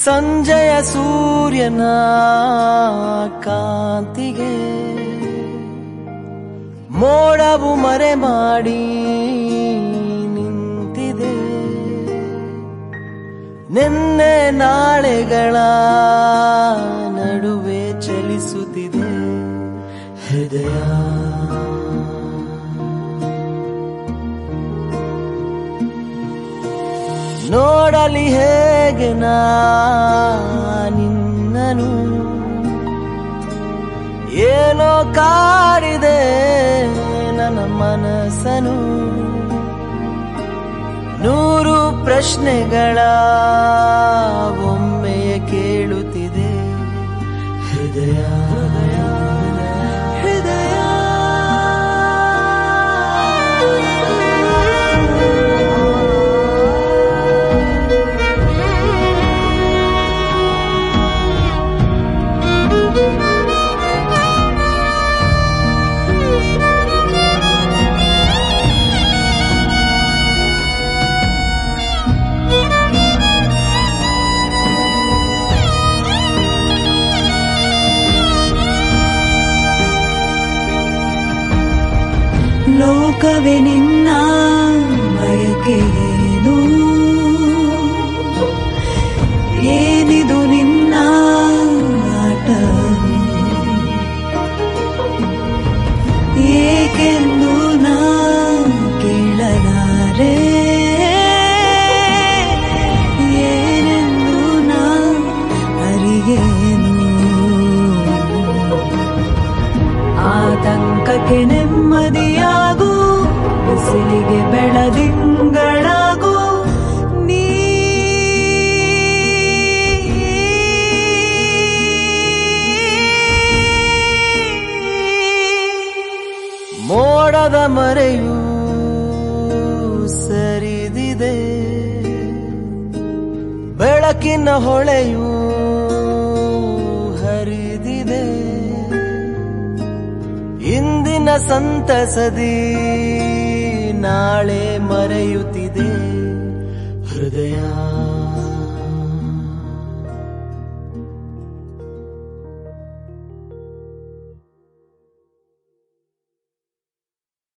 ಸಂಜೆಯ ಸೂರ್ಯನ ಕಾಂತಿಗೆ ಮೋಡವು ಮರೆ ಮಾಡಿ ನಿಂತಿದೆ ನಿನ್ನೆ ನಾಳೆಗಳ ನಡುವೆ ಚಲಿಸುತ್ತಿದೆ ಹೃದಯ ನೋಡಲಿ ಹೇಗೆ ನಾ ನಿನ್ನನು ಏನೋ ಕಾಡಿದೆ ನನ್ನ ಮನಸ್ಸನು ನೂರು ಪ್ರಶ್ನೆಗಳ ಒಮ್ಮೆಯ ಕೇಳುತ್ತಿದೆ ಹೃದಯ ಹೃದಯ ಲೋಕವೇ ನಿನ್ನ ಬಯಕೆಯೇನು ಏನಿದು ನಿನ್ನ ಆಟ ಏಕೆಂದು ನಾ ಕೇಳಲಾರೆ ಏನೆಂದು ನಾ ಅರಿಯೇನು ಆತಂಕಕ್ಕೆ ನೆಮ್ಮದಿಯಾಗು ಬಿಸಿಲಿಗೆ ಬೆಳದಿಂಗಳಾಗು ನೀ ಮೋಡದ ಮರೆಯೂ ಸರಿದಿದೆ ಬೆಳಕಿನ ಹೊಳೆಯೂ ಹರಿದಿದೆ ಇಂದಿನ ಸಂತಸದಿ ನಾಳೆ ಮರೆಯುತ್ತಿದೆ ಹೃದಯ